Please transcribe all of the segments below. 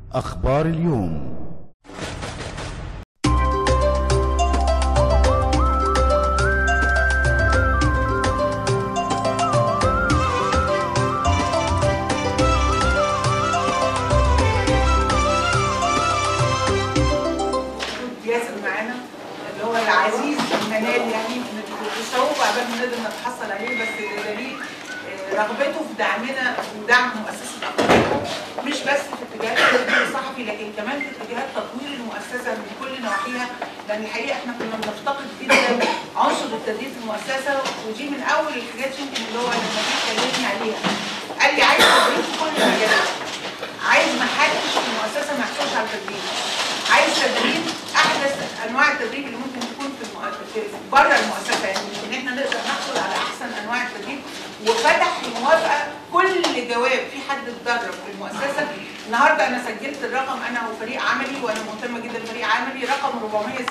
أخبار اليوم ياسر معانا اللي هو العزيز المنال يعني بصعوبة قبل ما نقدر نتحصل عليه بس ده دليل آه، رغبته في دعمنا ودعم مؤسسة أخباركم مش بس في اتجاهات التدريب الصحفي لكن كمان في اتجاهات تطوير المؤسسة من كل نواحيها لأن الحقيقة احنا كنا بنفتقد جدا عنصر التدريب في المؤسسة ودي من أول الحاجات يمكن اللي هو لما جه كلمني عليها قال لي عايز تدريب في كل المجالات عايز ما حدش في المؤسسة ما يحصلش على التدريب عايز تدريب احدث انواع التدريب اللي ممكن تكون في, المؤ... في بره المؤسسه يعني ان احنا نقدر نحصل على احسن انواع التدريب وفتح الموافقه كل جواب في حد اتدرب في المؤسسه النهارده انا سجلت الرقم انا وفريق عملي وانا مهتمه جدا بفريق عملي رقم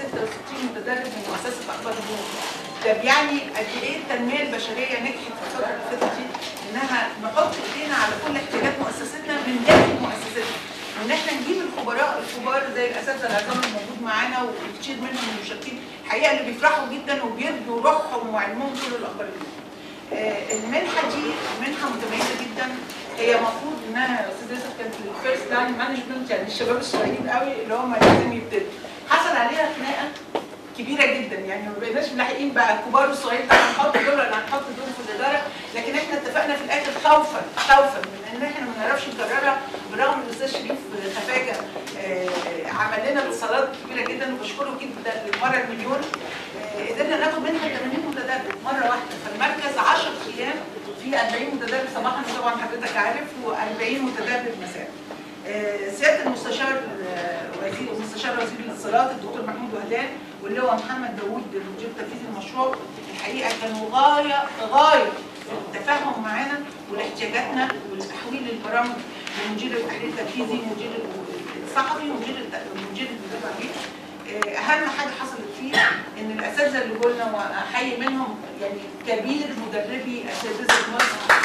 466 متدرب من مؤسسه اخبار اليوم ده بيعني قد ايه التنميه البشريه نجحت في الفتره اللي فاتت دي انها نحط ايدينا على كل احتياجات مؤسستنا من داخل مؤسستنا وان احنا نجيب الخبراء الكبار زي الاساتذه العظام الموجود معانا وكتير منهم المشاركين الحقيقه اللي بيفرحوا جدا وبيدوا روحهم وعلمهم كل الاخبار دي. آه، المنحه دي منحه متميزه جدا هي المفروض انها يا استاذ يوسف كانت الفيرست لاين مانجمنت يعني الشباب الصغيرين قوي اللي هم لازم يبتدوا حصل عليها خناقه كبيره جدا يعني ما بقيناش ملاحقين بقى الكبار والصغيرين طب هنحط دول ولا هنحط دول في الاداره لكن احنا اتفقنا في الاخر خوفا خوفا من ان احنا ما نعرفش نكررها برغم ان الاستاذ شريف خفاجه آه، عمل لنا اتصالات كبيره جدا وبشكره جدا للمره المليون آه، قدرنا ناخد منها 80 متدرب مره واحده فالمركز 10 ايام في 40 متدرب صباحا طبعا حضرتك عارف و40 متدرب مساء آه، سياده المستشار آه، وزير مستشار وزير الاتصالات الدكتور محمود وهدان واللي هو محمد داوود المدير التنفيذي المشروع الحقيقه كانوا غايه غايه في التفاهم معانا ولاحتياجاتنا ولتحويل البرامج لمدير التحرير التنفيذي مدير الصحفي ومدير الت- مدير التدريب آه، اهم حاجه حصلت فيه ان الاساتذه اللي قلنا واحيي منهم يعني كبير مدربي اساتذه مصر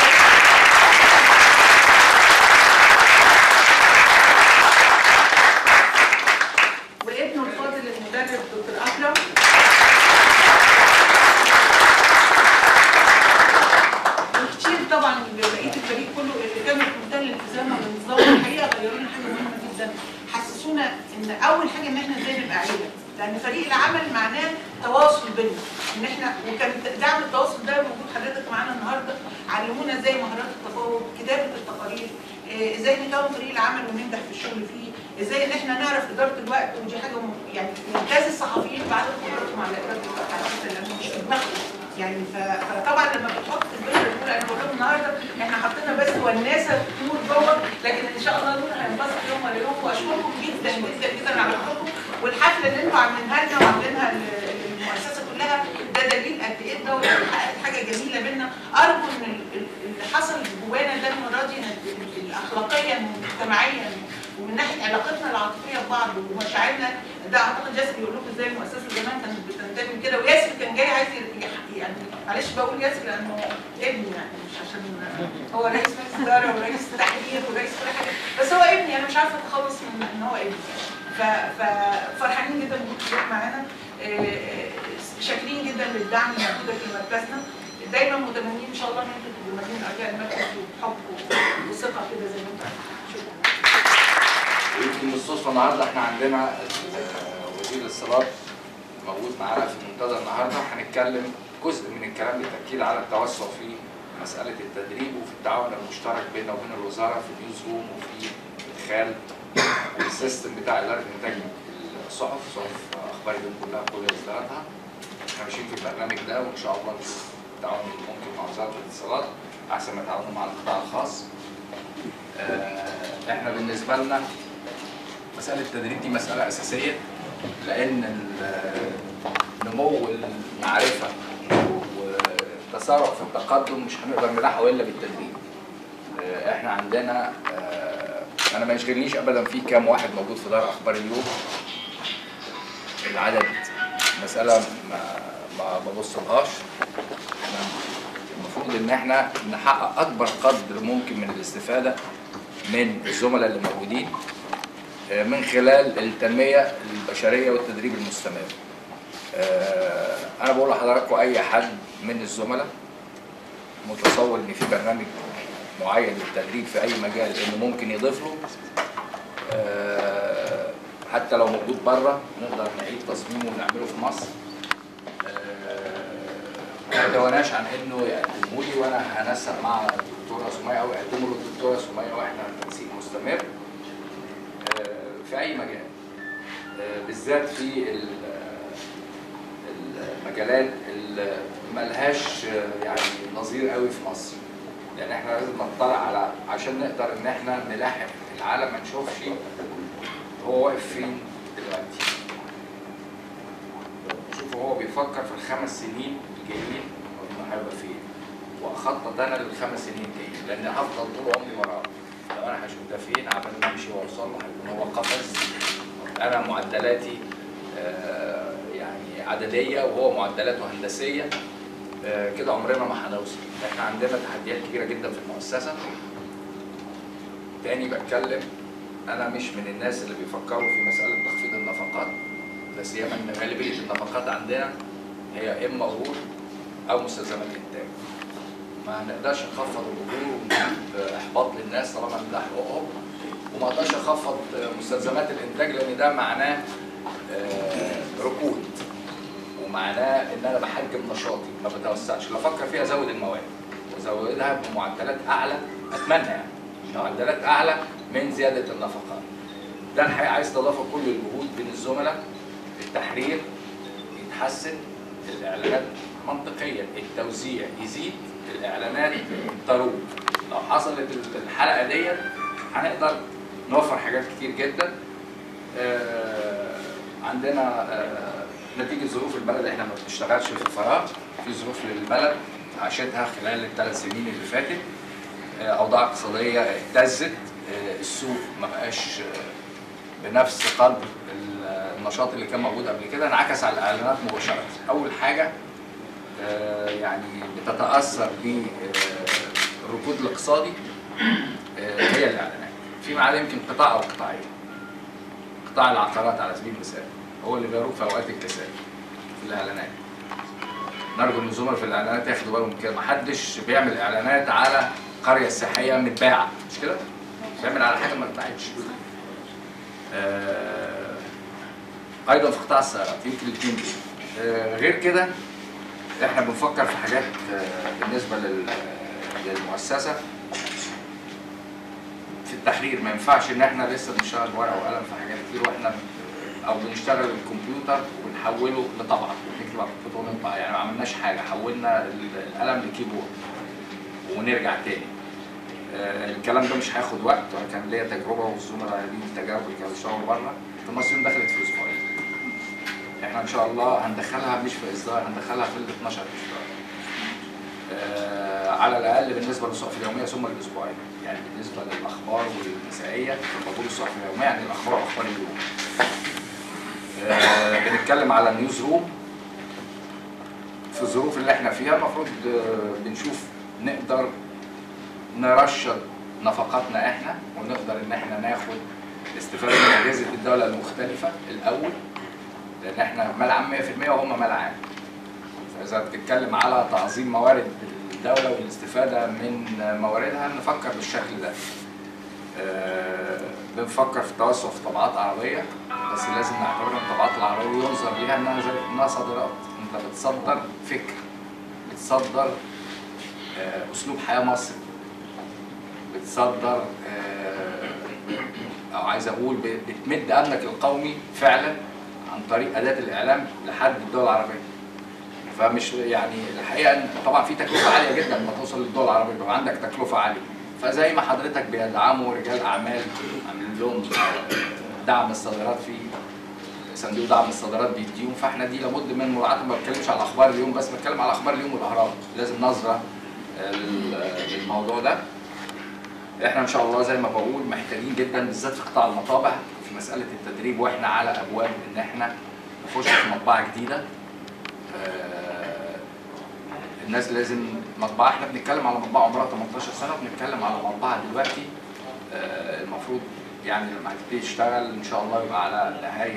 وابنه الفاضل المدرب دكتور اكرم وكتير طبعا بقيه الفريق كله اللي كانوا في منتهى الالتزام والنظام الحقيقه غيروا لنا حاجه مهمه جدا حسسونا ان اول حاجه ان احنا ازاي نبقى عيله لان فريق العمل معناه تواصل بينا ان احنا وكان دعم التواصل ده موجود حضرتك معانا النهارده علمونا ازاي مهارات التفاوض كتابه التقارير آه، ازاي نكون فريق العمل وننجح في الشغل فيه ازاي ان احنا نعرف اداره الوقت ودي حاجه م- يعني ممتاز الصحفيين بعد خبرتهم على اداره الوقت على فكره لانه مش في دماغهم يعني ف- فطبعا لما بتحط في البذره الاولى انا بقول لهم النهارده احنا حطينا بس وناسه نور جوه لكن ان شاء الله نور هينبسط يوم ولا يوم واشكركم جدا جدا جدا على حضوركم والحفله اللي انتوا عاملينها لنا وعاملينها لل- للمؤسسه كلها ده دليل قد ايه الدوله حققت حاجه جميله منا ارجو ان ال- ال- اللي حصل جوانا ده المره دي ال- ال- اخلاقيا واجتماعيا ومن ناحيه علاقتنا العاطفيه ببعض ومشاعرنا ده اعتقد ياسر يقول لكم ازاي المؤسسه زمان كانت بتنتمي كده وياسر كان جاي عايز يح- يعني معلش بقول ياسر لانه ابني يعني مش عشان هو رئيس مجلس اداره ورئيس تحرير ورئيس كل حاجه بس هو ابني انا مش عارفه اتخلص من ان هو ابني ف- ففرحانين جدا بوجودك معانا آه، شاكرين جدا للدعم اللي موجوده في مركزنا دايما متمنين ان شاء الله ان انتوا تبقوا مدين ارجاء المركز وبحب وثقه كده زي ما انتوا عارفين شكرا يمكن بالصدفه النهارده احنا عندنا آه، وزير الاتصالات موجود معانا في المنتدى النهارده هنتكلم جزء من الكلام بالتاكيد على التوسع في مساله التدريب وفي التعاون المشترك بيننا وبين الوزاره في النيوز روم وفي ادخال السيستم بتاع اداره انتاج الصحف صحف اخبار اليوم كلها كل اصداراتها احنا ماشيين في البرنامج ده وان شاء الله نشوف التعاون اللي ممكن مع وزاره الاتصالات احسن ما تعاونوا مع القطاع الخاص آه، احنا بالنسبه لنا مسألة التدريب دي مسألة أساسية لأن ال- نمو المعرفة والتسارع في التقدم مش هنقدر نلاحقه إلا بالتدريب. آه، إحنا عندنا آه، أنا ما يشغلنيش أبدا في كام واحد موجود في دار أخبار اليوم. العدد مسألة ما ما ببصلهاش. إحنا المفروض إن إحنا نحقق أكبر قدر ممكن من الاستفادة من الزملاء اللي موجودين آه، من خلال التنميه البشريه والتدريب المستمر. آه، انا بقول لحضراتكم اي حد من الزملاء متصور ان في برنامج معين للتدريب في اي مجال انه ممكن يضيف له آه، حتى لو موجود بره نقدر نعيد تصميمه ونعمله في مصر آه، ما توناش عن انه يقدموا لي وانا هنسق مع الدكتوره سميه او يقدموا له الدكتوره سميه واحنا تنسيق مستمر آه، في اي مجال آه، بالذات في ال- المجالات اللي ملهاش آه، يعني نظير قوي في مصر لان احنا لازم نطلع على عشان نقدر ان احنا نلاحق العالم ما نشوفش هو واقف فين دلوقتي شوف هو بيفكر في الخمس سنين الجايين انه هيبقى فين واخطط انا للخمس سنين الجايين لان هفضل طول عمري وراه لو انا هشوف ده فين عبال ما امشي واوصل له هيكون هو قفز انا معدلاتي آه، يعني عدديه وهو معدلاته هندسيه آه، كده عمرنا ما هنوصل احنا عندنا تحديات كبيره جدا في المؤسسه تاني بتكلم انا مش من الناس اللي بيفكروا في مساله تخفيض النفقات لا سيما ان غالبيه النفقات عندنا هي اما اجور او مستلزمات انتاج ما نقدرش نخفض الاجور ونجيب احباط للناس طالما إن ده حقوقهم وما اقدرش اخفض مستلزمات الانتاج لان ده معناه آه، ركود ومعناه ان انا بحجم نشاطي ما بتوسعش اللي افكر فيها ازود المواد وازودها بمعدلات اعلى اتمنى يعني معدلات اعلى من زياده النفقات ده الحقيقه عايز تضافر كل الجهود بين الزملاء التحرير يتحسن الاعلانات منطقيا التوزيع يزيد الاعلانات تروج لو حصلت الحلقه ديت هنقدر نوفر حاجات كتير جدا آه، عندنا آه، نتيجه ظروف البلد احنا ما بنشتغلش في الفراغ في ظروف للبلد عاشتها خلال الثلاث سنين اللي فاتت آه، اوضاع اقتصاديه اهتزت آه، السوق ما بقاش آه، بنفس قدر ال- النشاط اللي كان موجود قبل كده انعكس على الاعلانات مباشره اول حاجه آه، يعني بتتاثر بالركود الاقتصادي آه، هي الاعلانات في معاد يمكن قطاع او قطاعين قطاع العقارات على سبيل المثال هو اللي بيروج في اوقات الكساد في الاعلانات نرجو ان الزملاء في الاعلانات ياخدوا بالهم من كده محدش بيعمل اعلانات على قريه سياحيه متباعه مش كده؟ بيعمل على حاجه ما اتباعتش آه، ايضا في قطاع السيارات يمكن الاثنين دول آه، غير كده احنا بنفكر في حاجات آه، بالنسبه لل- للمؤسسه في التحرير ما ينفعش ان احنا لسه بنشتغل ورقه وقلم في حاجات كتير واحنا او بنشتغل بالكمبيوتر وبنحوله لطبعه نكتب على الكمبيوتر ونطبع يعني ما عملناش حاجه حولنا ال- القلم لكيبورد ونرجع تاني آه، الكلام ده مش هياخد وقت وانا كان ليا تجربه والزملاء دي التجارب اللي كانوا بيشتغلوا بره في مصر دخلت في اسبوعين احنا ان شاء الله هندخلها مش في اصدار هندخلها في ال 12 اصدار آه، على الاقل بالنسبه للصحف اليوميه ثم الاسبوعيه يعني بالنسبه للاخبار والمسائيه بقول الصحف اليوميه يعني الاخبار واخبار اليوم آه، بنتكلم على النيوز روم في الظروف اللي احنا فيها المفروض آه، بنشوف نقدر نرشد نفقاتنا احنا ونقدر ان احنا ناخد استفاده من اجهزه الدوله المختلفه الاول لان احنا مال عام 100% وهم مال عام فاذا بتتكلم على تعظيم موارد الدوله والاستفاده من مواردها نفكر بالشكل ده آه، بنفكر في التوسع في طبعات عربيه بس لازم نعتبر ان الطبعات العربيه ينظر ليها انها زي انها صادرات انت بتصدر فكر بتصدر آه، اسلوب حياه مصري بتصدر آه، او عايز اقول ب- بتمد امنك القومي فعلا عن طريق اداه الاعلام لحد الدول العربيه فمش يعني الحقيقه إن طبعا في تكلفه عاليه جدا لما توصل للدول العربيه بيبقى عندك تكلفه عاليه فزي ما حضرتك بيدعموا رجال اعمال عاملين لهم دعم الصادرات في صندوق دعم الصادرات بيديهم فاحنا دي لابد من مراعاه ما بتكلمش على اخبار اليوم بس بتكلم على اخبار اليوم والاهرام لازم نظره ال- للموضوع ده احنا ان شاء الله زي ما بقول محتاجين جدا بالذات في قطاع المطابع في مساله التدريب واحنا على ابواب ان احنا نخش في مطبعه جديده آه، الناس لازم مطبعه احنا بنتكلم على مطبعه عمرها 18 سنه وبنتكلم على مطبعه دلوقتي آه، المفروض يعني لما هتبتدي تشتغل ان شاء الله يبقى على نهايه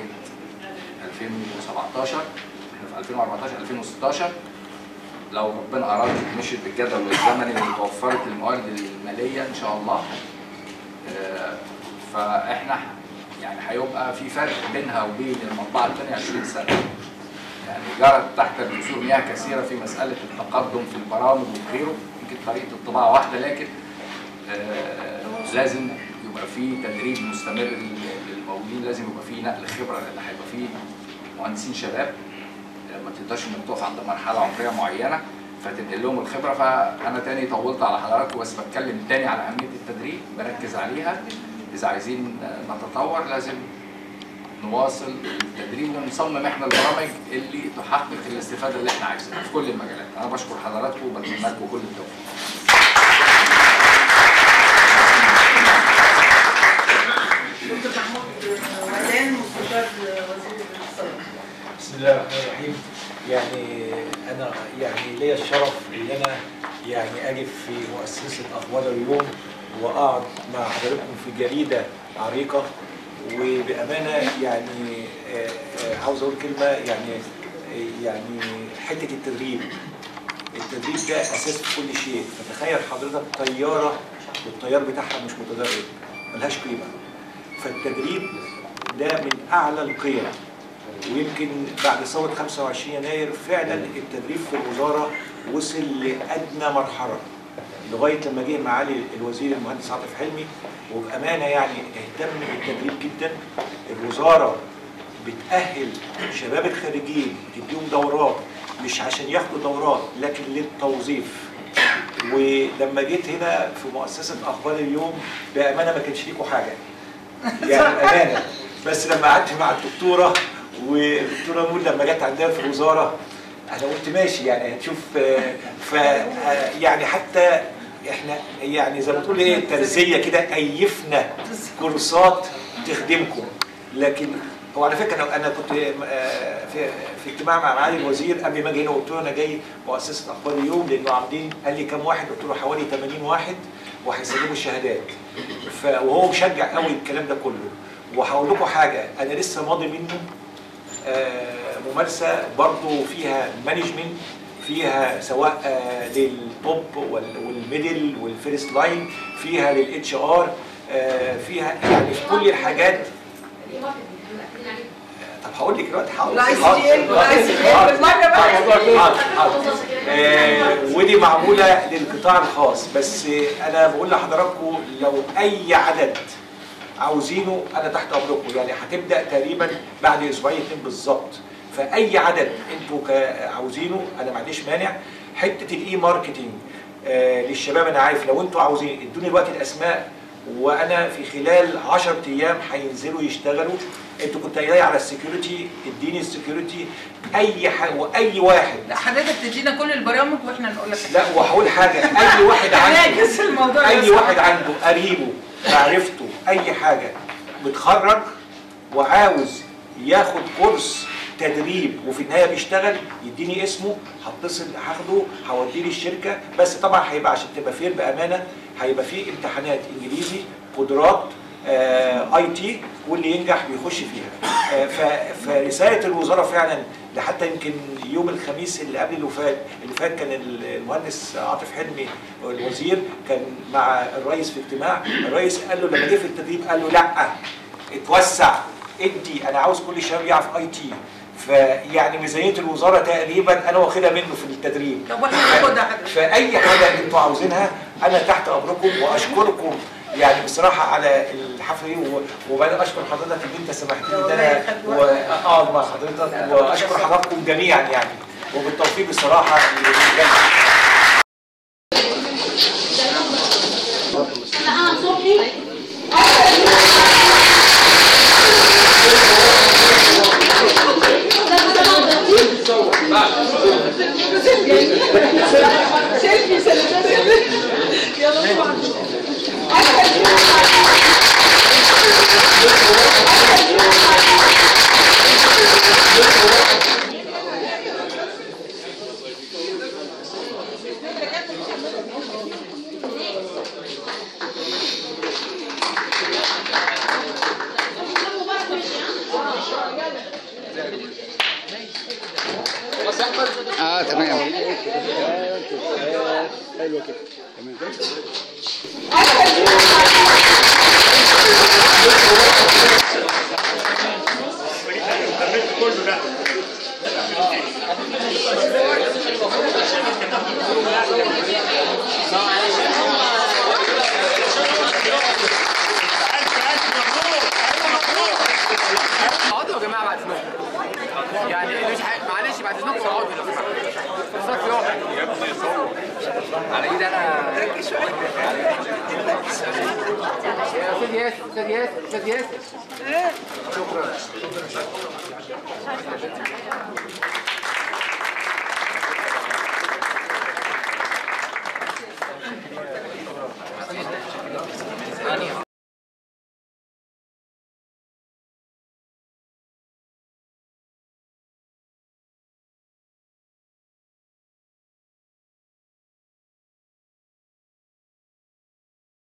2017 احنا في 2014 2016 لو ربنا اراد مشيت بالجدول الزمني وتوفرت الموارد الماليه ان شاء الله آه، فاحنا يعني هيبقى في فرق بينها وبين المطبعه الثانيه 20 سنه يعني جرت تحت الجسور مياه كثيره في مساله التقدم في البرامج وغيره يمكن طريقه الطباعه واحده لكن آه، لازم يبقى في تدريب مستمر لل- للموجودين لازم يبقى في نقل خبره لان هيبقى في مهندسين شباب آه، ما تقدرش انك تقف عند مرحله عمريه معينه فتنقل لهم الخبره فانا تاني طولت على حضراتكم بس بتكلم تاني على اهميه التدريب بركز عليها اذا عايزين آه، نتطور لازم نواصل التدريب ونصمم احنا البرامج اللي تحقق الاستفاده اللي احنا عايزينها في كل المجالات انا بشكر حضراتكم وبتمنى لكم كل التوفيق دكتور محمود ودان مستشار وزير الاتصالات بسم الله الرحمن الرحيم يعني انا يعني ليا الشرف ان انا يعني اجي في مؤسسه اخبار اليوم واقعد مع حضراتكم في جريده عريقه وبامانه يعني آه، آه، عاوز اقول كلمه يعني آه، يعني حته التدريب التدريب ده اساس في كل شيء فتخيل حضرتك طياره والطيار بتاعها مش متدرب ملهاش قيمه فالتدريب ده من اعلى القيم ويمكن بعد ثوره 25 يناير فعلا التدريب في الوزاره وصل لادنى مرحله لغايه لما جه معالي الوزير المهندس عاطف حلمي وبامانه يعني اهتم بالتدريب جدا الوزاره بتأهل شباب الخريجين تديهم دورات مش عشان ياخدوا دورات لكن للتوظيف ولما جيت هنا في مؤسسة أخبار اليوم بأمانة ما كانش ليكوا حاجة يعني بأمانة بس لما قعدت مع الدكتورة والدكتورة نور لما جت عندنا في الوزارة أنا قلت ماشي يعني هنشوف آه، ف آه، يعني حتى احنا يعني زي ما تقول ايه الترزية كده أيفنا كورسات تخدمكم لكن هو على فكره انا انا كنت آه، في في اجتماع مع معالي الوزير قبل ما اجي هنا قلت له انا جاي مؤسسه اخبار اليوم لانه عاملين قال لي كام واحد قلت له حوالي 80 واحد وهيسلموا الشهادات ف وهو مشجع قوي الكلام ده كله وهقول لكم حاجه انا لسه ماضي منه آه، ممارسه برضو فيها مانجمنت فيها سواء آه، للتوب وال- والميدل والفيرست لاين فيها للاتش ار فيها يعني في كل الحاجات طب هقول لك دلوقتي هقول لا ICDL ولا ICDL بالمرة بقى. حاضر، حاضر. آه، ودي معموله للقطاع الخاص بس آه، انا بقول لحضراتكم لو اي عدد عاوزينه انا تحت امركم يعني هتبدا تقريبا بعد اسبوعين اتنين بالظبط فاي عدد انتوا كا- عاوزينه انا ما عنديش مانع حته الاي ماركتنج آه، للشباب انا عارف لو انتوا عاوزين ادوني الوقت الاسماء وانا في خلال 10 ايام هينزلوا يشتغلوا انتوا كنت قايلين على السكيورتي اديني السكيورتي اي حاجه واي واحد لا حضرتك تدينا كل البرامج واحنا نقول لك لا وهقول حاجه اي واحد عنده نعكس الموضوع اي ده. واحد عنده قريبه معرفته اي حاجه متخرج وعاوز ياخد كورس تدريب وفي النهايه بيشتغل يديني اسمه هتصل هاخده هوديه للشركه بس طبعا هيبقى عشان تبقى فير بامانه هيبقى فيه امتحانات انجليزي قدرات اي تي واللي ينجح بيخش فيها آه، ف- فرساله الوزاره فعلا ده حتى يمكن يوم الخميس اللي قبل اللي فات اللي فات كان المهندس عاطف حلمي الوزير كان مع الرئيس في اجتماع الرئيس قال له لما جه في التدريب قال له لا اتوسع ادي انا عاوز كل الشباب يعرف اي تي فيعني ميزانيه الوزاره تقريبا انا واخدها منه في التدريب طب واحنا ناخدها حضرتك فاي حاجه انتوا عاوزينها انا تحت امركم واشكركم يعني بصراحه على الحفله دي و- وبعدين اشكر حضرتك ان انت سمحت لي ان والله انا خدت و- وقت. اقعد مع حضرتك واشكر حضراتكم جميعا يعني وبالتوفيق بصراحه للجميع سيلفي سيلفي يلا طبعا تمام حلو كده تمام اقعدوا يا جماعه بعد اذنكم يعني مش ح... معلش بعد اذنكم اقعدوا لو سمحتوا صوت يوم يا ابني صوت على ايد انا يا استاذ ياسر استاذ ياسر استاذ ياسر شكرا ثانية